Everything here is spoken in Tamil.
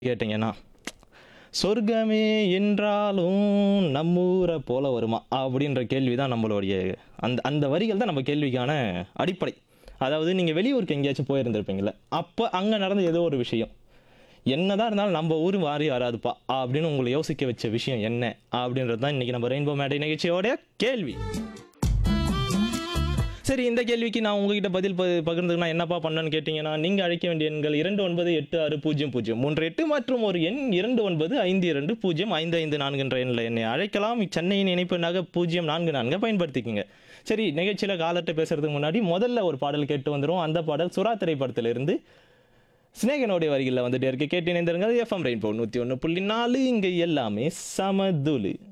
கேட்டிங்கன்னா சொர்க்கமே என்றாலும் நம்மூரை போல வருமா அப்படின்ற கேள்வி தான் நம்மளுடைய அந்த அந்த வரிகள் தான் நம்ம கேள்விக்கான அடிப்படை அதாவது நீங்கள் வெளியூருக்கு எங்கேயாச்சும் போயிருந்திருப்பீங்களே அப்போ அங்கே நடந்த ஏதோ ஒரு விஷயம் என்னதான் இருந்தாலும் நம்ம ஊர் மாறி வராதுப்பா அப்படின்னு உங்களை யோசிக்க வச்ச விஷயம் என்ன அப்படின்றது தான் இன்றைக்கி நம்ம ரெயின்போ மேடை நிகழ்ச்சியோட கேள்வி சரி இந்த கேள்விக்கு நான் உங்ககிட்ட பதில் ப பகிர்ந்துக்கணும் என்னப்பா பண்ணணும்னு கேட்டிங்கன்னா நீங்கள் அழைக்க வேண்டிய எண்கள் இரண்டு ஒன்பது எட்டு ஆறு பூஜ்ஜியம் பூஜ்ஜியம் மூன்று எட்டு மற்றும் ஒரு எண் இரண்டு ஒன்பது ஐந்து இரண்டு பூஜ்ஜியம் ஐந்து ஐந்து நான்குன்ற எண்ணில் என்னை அழைக்கலாம் சென்னையின் இணைப்புனாக பூஜ்ஜியம் நான்கு நான்கு பயன்படுத்திக்கோங்க சரி நிகழ்ச்சியில் காலத்தை பேசுறதுக்கு முன்னாடி முதல்ல ஒரு பாடல் கேட்டு வந்துடும் அந்த பாடல் சுறா திரைப்படத்திலிருந்து ஸ்னேகனுடைய வரிகளில் வந்துட்டு இருக்கு கேட்டு இணைந்திருங்க எஃப்எம் ரெயின்போ நூற்றி ஒன்று புள்ளி நாலு இங்கே எல்லாமே சமதுலு